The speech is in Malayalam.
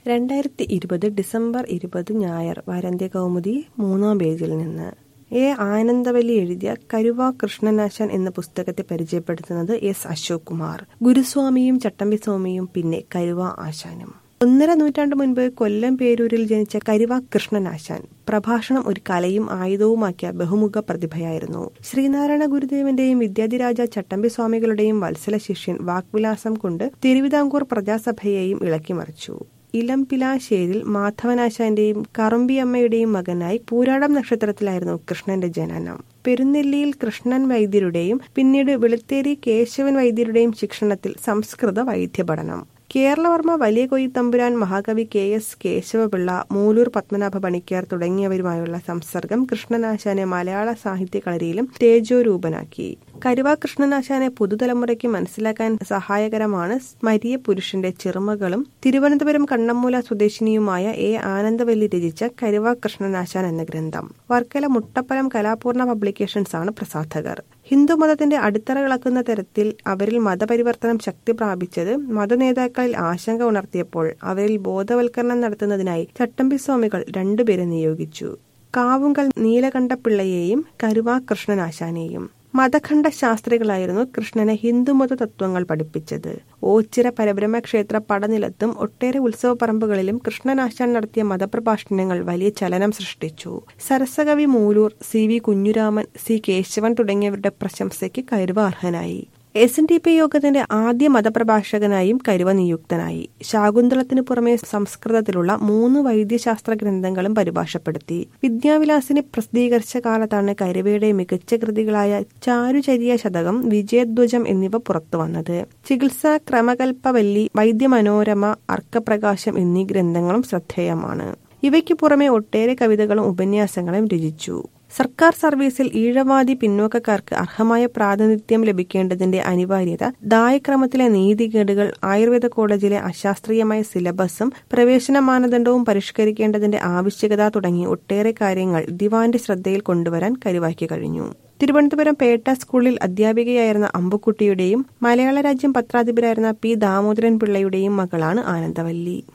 രണ്ടായിരത്തി ഇരുപത് ഡിസംബർ ഇരുപത് ഞായർ വാരാന്ത്യ കൗമുദി മൂന്നാം പേജിൽ നിന്ന് എ ആനന്ദവല്ലി എഴുതിയ കരുവ കൃഷ്ണനാശാൻ എന്ന പുസ്തകത്തെ പരിചയപ്പെടുത്തുന്നത് എസ് അശോക് കുമാർ ഗുരുസ്വാമിയും ചട്ടമ്പി സ്വാമിയും പിന്നെ കരുവ ആശാനും ഒന്നര നൂറ്റാണ്ട് മുൻപ് കൊല്ലം പേരൂരിൽ ജനിച്ച കരുവ കൃഷ്ണനാശാൻ പ്രഭാഷണം ഒരു കലയും ആയുധവുമാക്കിയ ബഹുമുഖ പ്രതിഭയായിരുന്നു ശ്രീനാരായണ ഗുരുദേവന്റെയും വിദ്യാധിരാജ ചട്ടമ്പി സ്വാമികളുടെയും വത്സല ശിഷ്യൻ വാക്വിലാസം കൊണ്ട് തിരുവിതാംകൂർ പ്രജാസഭയെയും ഇളക്കിമറിച്ചു ഇലംപിലാശ്ശേരിൽ മാധവനാശാന്റെയും കറുമ്പിയമ്മയുടെയും മകനായി പൂരാടം നക്ഷത്രത്തിലായിരുന്നു കൃഷ്ണന്റെ ജനനം പെരുന്നെല്ലിയിൽ കൃഷ്ണൻ വൈദ്യരുടെയും പിന്നീട് വെളുത്തേരി കേശവൻ വൈദ്യരുടെയും ശിക്ഷണത്തിൽ സംസ്കൃത വൈദ്യപഠനം കേരളവർമ്മ വലിയ കൊയ്ത്തമ്പുരാൻ മഹാകവി കെ എസ് കേശവപിള്ള മൂലൂർ പത്മനാഭ പണിക്കർ തുടങ്ങിയവരുമായുള്ള സംസർഗം കൃഷ്ണനാശാനെ മലയാള സാഹിത്യ കളരിയിലും തേജോരൂപനാക്കി കരുവ കൃഷ്ണനാശാനെ പുതുതലമുറയ്ക്ക് മനസ്സിലാക്കാൻ സഹായകരമാണ് സ്മരിയ പുരുഷന്റെ ചെറുമകളും തിരുവനന്തപുരം കണ്ണമ്മൂല സ്വദേശിനിയുമായ എ ആനന്ദവല്ലി രചിച്ച കരുവ കൃഷ്ണനാശാൻ എന്ന ഗ്രന്ഥം വർക്കല മുട്ടപ്പലം കലാപൂർണ പബ്ലിക്കേഷൻസ് ആണ് പ്രസാധകർ ഹിന്ദുമതത്തിന്റെ അടിത്തറ ഇളക്കുന്ന തരത്തിൽ അവരിൽ മതപരിവർത്തനം ശക്തി പ്രാപിച്ചത് മതനേതാക്കളിൽ ആശങ്ക ഉണർത്തിയപ്പോൾ അവരിൽ ബോധവൽക്കരണം നടത്തുന്നതിനായി ചട്ടമ്പി സ്വാമികൾ രണ്ടുപേരെ നിയോഗിച്ചു കാവുങ്കൽ നീലകണ്ഠപിള്ളയെയും കരുവ കൃഷ്ണനാശാനെയും മതഖണ്ഡ ശാസ്ത്രികളായിരുന്നു കൃഷ്ണനെ ഹിന്ദുമത തത്വങ്ങൾ പഠിപ്പിച്ചത് ഓച്ചിറ പരബ്രഹ്മ ക്ഷേത്ര പടനിലത്തും ഒട്ടേറെ ഉത്സവ പറമ്പുകളിലും കൃഷ്ണനാശാൻ നടത്തിയ മതപ്രഭാഷണങ്ങൾ വലിയ ചലനം സൃഷ്ടിച്ചു സരസകവി Moolur C V Kunjuraman C Keshavan തുടങ്ങിയവരുടെ പ്രശംസയ്ക്ക് കരുവ അർഹനായി എസ് എൻ ഡി പി യോഗത്തിന്റെ ആദ്യ മതപ്രഭാഷകനായും കരുവ നിയുക്തനായി ശാകുന്തളത്തിനു പുറമെ സംസ്കൃതത്തിലുള്ള മൂന്ന് വൈദ്യശാസ്ത്ര ഗ്രന്ഥങ്ങളും പരിഭാഷപ്പെടുത്തി വിദ്യാവിലാസിനെ പ്രസിദ്ധീകരിച്ച കാലത്താണ് കരുവയുടെ മികച്ച കൃതികളായ ചാരുചര്യ ശതകം വിജയധ്വജം എന്നിവ പുറത്തുവന്നത് ചികിത്സ ക്രമകൽപ്പവല്ലി വൈദ്യമനോരമ അർക്കപ്രകാശം എന്നീ ഗ്രന്ഥങ്ങളും ശ്രദ്ധേയമാണ് ഇവയ്ക്ക് പുറമെ ഒട്ടേറെ കവിതകളും ഉപന്യാസങ്ങളും രചിച്ചു സർക്കാർ സർവീസിൽ ഈഴവാദി പിന്നോക്കക്കാർക്ക് അർഹമായ പ്രാതിനിധ്യം ലഭിക്കേണ്ടതിന്റെ അനിവാര്യത ദായക്രമത്തിലെ നീതികേടുകൾ ആയുർവേദ കോളേജിലെ അശാസ്ത്രീയമായ സിലബസും പ്രവേശന മാനദണ്ഡവും പരിഷ്കരിക്കേണ്ടതിന്റെ ആവശ്യകത തുടങ്ങി ഒട്ടേറെ കാര്യങ്ങൾ ദിവാന്റെ ശ്രദ്ധയിൽ കൊണ്ടുവരാൻ കരുവാക്കി കഴിഞ്ഞു തിരുവനന്തപുരം പേട്ട സ്കൂളിൽ അധ്യാപികയായിരുന്ന അമ്പുക്കുട്ടിയുടെയും മലയാള രാജ്യം പത്രാധിപരായിരുന്ന പി ദാമോദരൻ പിള്ളയുടെയും മകളാണ് ആനന്ദവല്ലി